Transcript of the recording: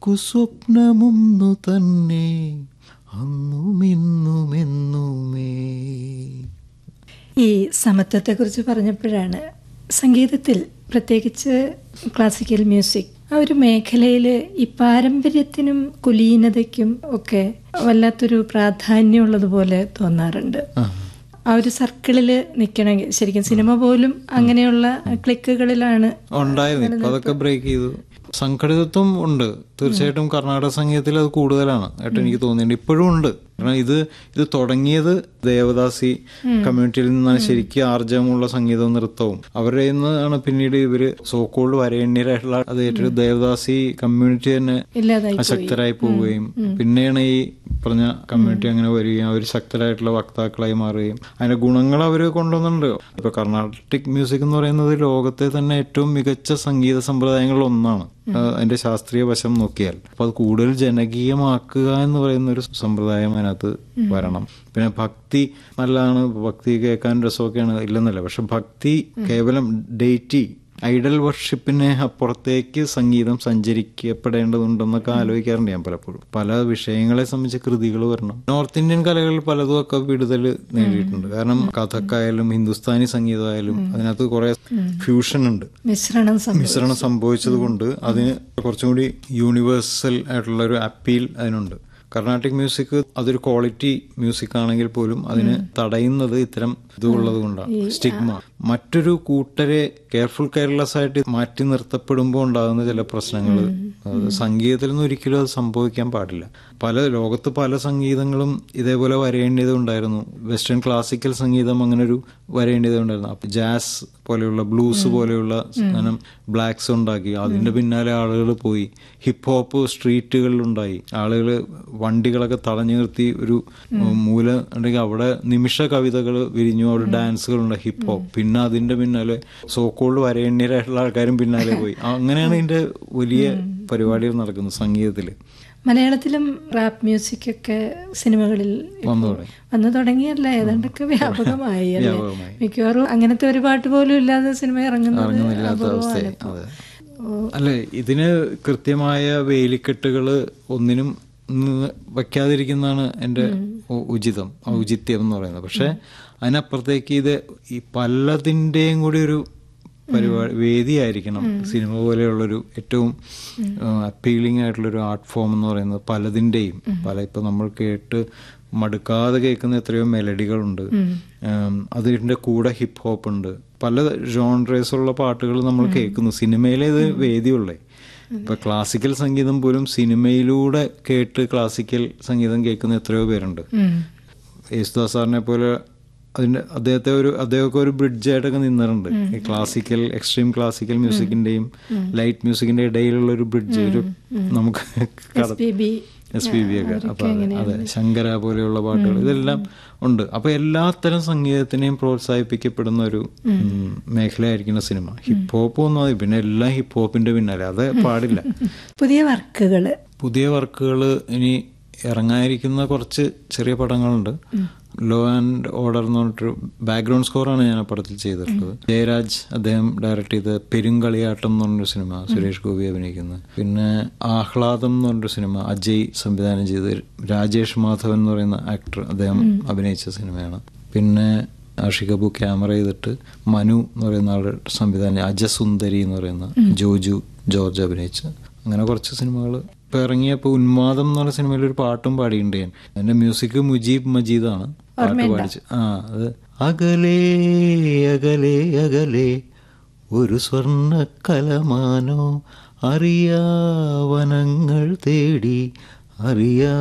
നമുക്കു സ്വപ്നമൊന്നു തന്നെ അന്നുമെന്നുമെന്നുമേ ഈ സമത്വത്തെക്കുറിച്ച് പറഞ്ഞപ്പോഴാണ് സംഗീതത്തിൽ പ്രത്യേകിച്ച് ക്ലാസിക്കൽ മ്യൂസിക് ആ ഒരു മേഖലയിൽ ഈ പാരമ്പര്യത്തിനും കുലീനതയ്ക്കും ഒക്കെ വല്ലാത്തൊരു പ്രാധാന്യമുള്ളതുപോലെ തോന്നാറുണ്ട് ആ ആ ഒരു സർക്കിളിൽ നിൽക്കണമെങ്കിൽ ശരിക്കും സിനിമ പോലും അങ്ങനെയുള്ള ക്ലിക്കുകളിലാണ് ഉണ്ടായിരുന്നു ഇപ്പൊ അതൊക്കെ ബ്രേക്ക് ചെയ്തു സംഘടിതത്വം ഉണ്ട് തീർച്ചയായിട്ടും കർണാടക സംഗീതത്തിൽ അത് കൂടുതലാണ് ആയിട്ട് എനിക്ക് തോന്നിയിട്ടുണ്ട് ഇപ്പോഴും ഉണ്ട് കാരണം ഇത് ഇത് തുടങ്ങിയത് ദേവദാസി കമ്മ്യൂണിറ്റിയിൽ നിന്നാണ് ശരിക്കും ആർജവമുള്ള സംഗീതവും നൃത്തവും അവരുടെ നിന്നാണ് പിന്നീട് ഇവര് സോക്കോൾഡ് വരേണ്യരായിട്ടുള്ള അത് ഏറ്റവും ദേവദാസി കമ്മ്യൂണിറ്റി തന്നെ ഇല്ലാതായി അശക്തരായി പോവുകയും പിന്നെയാണ് ഈ പറഞ്ഞ കമ്മ്യൂണിറ്റി അങ്ങനെ വരികയും അവർ ശക്തരായിട്ടുള്ള വക്താക്കളായി മാറുകയും അതിന്റെ ഗുണങ്ങൾ അവർ കൊണ്ടുവന്നിട്ടുണ്ട് ഇപ്പൊ കർണാട്ടിക് മ്യൂസിക് എന്ന് പറയുന്നത് ലോകത്തെ തന്നെ ഏറ്റവും മികച്ച സംഗീത സമ്പ്രദായങ്ങളിൽ ഒന്നാണ് ആ, അതിന്റെ ശാസ്ത്രീയ വശം നോക്കിയാൽ അപ്പൊ അത് കൂടുതൽ ജനകീയമാക്കുക എന്ന് പറയുന്ന ഒരു സമ്പ്രദായം അതിനകത്ത് വരണം പിന്നെ ഭക്തി നല്ലതാണ് ഭക്തി കേൾക്കാൻ രസമൊക്കെയാണ് ഇല്ലെന്നല്ല പക്ഷെ ഭക്തി കേവലം ഡേറ്റി ഐഡൽ വർഷിപ്പിനെ അപ്പുറത്തേക്ക് സംഗീതം സഞ്ചരിക്കപ്പെടേണ്ടതുണ്ടെന്നൊക്കെ ആലോചിക്കാറുണ്ട് ഞാൻ പലപ്പോഴും പല വിഷയങ്ങളെ സംബന്ധിച്ച കൃതികൾ വരണം നോർത്ത് ഇന്ത്യൻ കലകളിൽ പലതും ഒക്കെ വിടുതൽ നേടിയിട്ടുണ്ട് കാരണം കഥക്കായാലും ഹിന്ദുസ്ഥാനി സംഗീതമായാലും അതിനകത്ത് കുറെ ഫ്യൂഷൻ ഉണ്ട് മിശ്രണം സംഭവിച്ചു മിശ്രണം സംഭവിച്ചത് കൊണ്ട് അതിന് കുറച്ചും കൂടി യൂണിവേഴ്സൽ ആയിട്ടുള്ള ഒരു അപ്പീൽ അതിനുണ്ട് കർണാട്ടിക് മ്യൂസിക് അതൊരു ക്വാളിറ്റി മ്യൂസിക് ആണെങ്കിൽ പോലും അതിന് തടയുന്നത് ഇത്തരം ഇതുള്ളത് കൊണ്ടാണ് സ്റ്റിഗ്മ മറ്റൊരു കൂട്ടരെ കെയർഫുൾ കെയർലെസ് ആയിട്ട് മാറ്റി നിർത്തപ്പെടുമ്പോൾ ഉണ്ടാകുന്ന ചില പ്രശ്നങ്ങൾ സംഗീതത്തിൽ നിന്ന് ഒരിക്കലും അത് സംഭവിക്കാൻ പാടില്ല പല ലോകത്ത് പല സംഗീതങ്ങളും ഇതേപോലെ വരേണ്ടത് ഉണ്ടായിരുന്നു വെസ്റ്റേൺ ക്ലാസിക്കൽ സംഗീതം അങ്ങനെ ഒരു വരേണ്ടത് ഉണ്ടായിരുന്നു അപ്പൊ ജാസ് പോലെയുള്ള ബ്ലൂസ് പോലെയുള്ള സാധനം ബ്ലാക്സ് ഉണ്ടാക്കി അതിന്റെ പിന്നാലെ ആളുകൾ പോയി ഹിപ്പ് ഹോപ്പ് സ്ട്രീറ്റുകളിൽ ഉണ്ടായി ആളുകൾ വണ്ടികളൊക്കെ തടഞ്ഞു നിർത്തി ഒരു മൂല ഉണ്ടെങ്കിൽ അവിടെ നിമിഷ കവിതകൾ വിരിഞ്ഞു അവിടെ ഡാൻസുകളുണ്ട് ഹിപ്പ് ഹോപ്പ് പിന്നെ അതിന്റെ പിന്നാലെ സോക്കോൾഡ് വരേണ്യരായിട്ടുള്ള ആൾക്കാരും പിന്നാലെ പോയി അങ്ങനെയാണ് ഇതിന്റെ വലിയ പരിപാടികൾ നടക്കുന്നത് സംഗീതത്തില് മലയാളത്തിലും റാപ്പ് മ്യൂസിക് ഒക്കെ സിനിമകളിൽ ഇപ്പോ വന്നു തുടങ്ങി. വന്നു തുടങ്ങിയല്ല ഏതാണ്ടൊക്കെ വ്യാപകമായി അല്ലേ വ്യാപകമായി. മിക്കവാറും അങ്ങനത്തെ ഒരു പാട്ട് പോലും ഇല്ലാതെ സിനിമ ഇറങ്ങുന്നത് ഇറങ്ങുന്നില്ലാത്ത അപൂർവമാണ് അവസ്ഥയായി ഇപ്പോ. അതെ അല്ലെ ഇതിന് കൃത്യമായ വേലിക്കെട്ടുകള് ഒന്നിനും ന്ന് വെക്കാതിരിക്കുന്നതാണ് എൻ്റെ ഉ- ഉചിതം ഔചിത്യം എന്ന് പറയുന്നത് പക്ഷെ അതിനപ്പുറത്തേക്ക് ഇത് ഈ പലതിൻ്റെയും കൂടി ഒരു പരിപാടി വേദിയായിരിക്കണം സിനിമ പോലെയുള്ളൊരു ഏറ്റവും അപ്പീലിംഗ് ആയിട്ടുള്ളൊരു ആർട്ട് ഫോം എന്ന് പറയുന്നത് പലതിൻ്റെയും പല ഇപ്പൊ നമ്മൾ കേട്ട് മടുക്കാതെ കേൾക്കുന്ന എത്രയോ മെലഡികളുണ്ട് ഉം, അതിന്റെ കൂടെ ഹിപ്പ് ഹോപ്പ് ഉണ്ട് പല ജോൺറേസ് ഉള്ള പാട്ടുകൾ നമ്മൾ കേൾക്കുന്നു സിനിമയിലെ ഇത് വേദിയുള്ളേ ഇപ്പൊ ക്ലാസിക്കൽ സംഗീതം പോലും സിനിമയിലൂടെ കേട്ട് ക്ലാസിക്കൽ സംഗീതം കേൾക്കുന്ന എത്രയോ പേരുണ്ട് ഉം. യേശുദാസ് സാറിനെ പോലെ അതിന്റെ അദ്ദേഹത്തെ ഒരു അദ്ദേഹമൊക്കെ ഒരു ബ്രിഡ്ജായിട്ടൊക്കെ നിന്നിട്ടുണ്ട് ഈ ക്ലാസിക്കൽ എക്സ്ട്രീം ക്ലാസിക്കൽ മ്യൂസിക്കിന്റെയും ലൈറ്റ് മ്യൂസിക്കിന്റെ ഇടയിലുള്ള ഒരു ബ്രിഡ്ജ് ഒരു നമുക്ക് കട P B S P B ഒക്കെ അപ്പൊ അതെ, അതെ ശങ്കര പോലെയുള്ള പാട്ടുകൾ ഇതെല്ലാം ഉണ്ട് അപ്പൊ എല്ലാത്തരം സംഗീതത്തിനെയും പ്രോത്സാഹിപ്പിക്കപ്പെടുന്ന ഒരു ഉം, മേഖലയായിരിക്കുന്ന സിനിമ ഹിപ്പ് ഹോപ്പ് ഒന്നും മതി പിന്നെ എല്ലാം ഹിപ്പ് ഹോപ്പിന്റെ പിന്നാലെ അത് പാടില്ല പുതിയ വർക്കുകള് പുതിയ വർക്കുകൾ ഇനി ഇറങ്ങാനിരിക്കുന്ന കുറച്ച് ചെറിയ പടങ്ങളുണ്ട് ലോ ആൻഡ് ഓർഡർ എന്ന് പറഞ്ഞിട്ടൊരു ബാക്ക്ഗ്രൗണ്ട് സ്കോറാണ് ഞാൻ ആ പടത്തിൽ ചെയ്തിട്ടുള്ളത് ജയരാജ് അദ്ദേഹം ഡയറക്ട് ചെയ്ത പെരുങ്കളിയാട്ടം എന്ന് പറഞ്ഞൊരു സിനിമ സുരേഷ് ഗോപി അഭിനയിക്കുന്നത് പിന്നെ ആഹ്ലാദം എന്ന് പറഞ്ഞൊരു സിനിമ അജയ് സംവിധാനം ചെയ്ത് രാജേഷ് മാധവൻ എന്ന് പറയുന്ന ആക്ടർ അദ്ദേഹം അഭിനയിച്ച സിനിമയാണ് പിന്നെ ആഷിക് കപൂർ ക്യാമറ ചെയ്തിട്ട് മനു എന്ന് പറയുന്ന ആളുടെ സംവിധാനം അജസുന്ദരി എന്ന് പറയുന്ന ജോജു ജോർജ് അഭിനയിച്ച അങ്ങനെ കുറച്ച് സിനിമകൾ ഇപ്പൊ ഇറങ്ങിയപ്പോ ഉന്മാദം എന്ന് പറഞ്ഞ സിനിമയിൽ ഒരു പാട്ടും പാടിയിട്ടുണ്ട് ഞാൻ എന്റെ മ്യൂസിക് മുജീബ് മജീദാണ് പാട്ട് പാടിച്ച് ആ അത് അകലേ അകലേ അകലേ ഒരു സ്വർണ്ണ കലമാനോ അറിയാവനങ്ങൾ തേടി അറിയാ